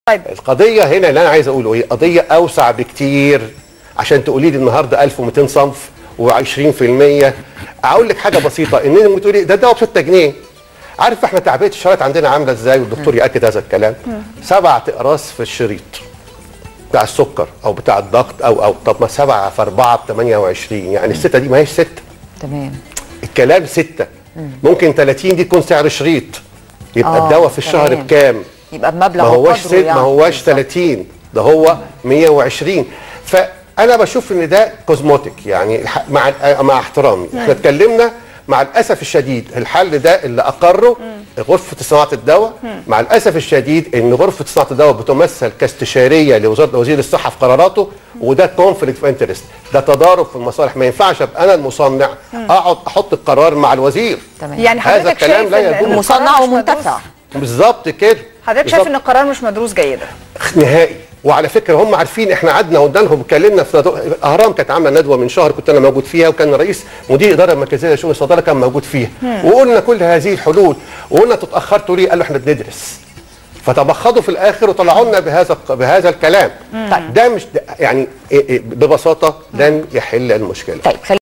طيب القضيه هنا اللي انا عايز اقوله ايه قضيه اوسع بكتير عشان تقولي لي النهارده 1200 صنف و20% اقول لك حاجه بسيطه ان انت بتقولي ده دواء ب 6 جنيه عارف احنا تعبئه الشرايط عندنا عامله ازاي والدكتور ياكد هذا الكلام سبعة اقراص في الشريط بتاع السكر او بتاع الضغط او او طب ما سبعه في اربعه ب 28 يعني السته دي ما هيش سته تمام الكلام ستة ممكن 30 دي تكون سعر شريط يبقى آه، الدواء في الشهر تمام. بكام يبقى بمبلغ ما هواش وقدره ست يعني. ما هواش بالظبط. 30 ده هو 120 فانا بشوف ان ده كوزموتيك يعني الح- مع مع احترامي احنا اتكلمنا مع الاسف الشديد الحل ده اللي اقره غرفه صناعه الدواء مع الاسف الشديد ان غرفه صناعه الدواء بتمثل كاستشاريه لوزاره وزير الصحه في قراراته وده كونفليكت اوف انترست ده تضارب في المصالح ما ينفعش ابقى انا المصنع اقعد احط القرار مع الوزير تمام يعني هذا حضرتك الكلام شايف لا إن يجوز. القرار مصنع مش ومنتفع مدروس؟ بالظبط كده حضرتك شايف بالظبط. ان القرار مش مدروس جيدا نهائي وعلى فكره هم عارفين احنا قعدنا قدامهم اتكلمنا في ندو- اهرام كانت عامله ندوه من شهر كنت انا موجود فيها وكان رئيس مدير الاداره المركزيه لشؤون الصيدله كان موجود فيها وقلنا كل هذه الحلول وقلنا انتوا اتاخرتوا ليه؟ قالوا احنا بندرس فتبخضوا في الاخر وطلعوا لنا بهذا بهذا الكلام ده مش ده يعني إيه- إيه ببساطه لن يحل المشكله طيب خلينا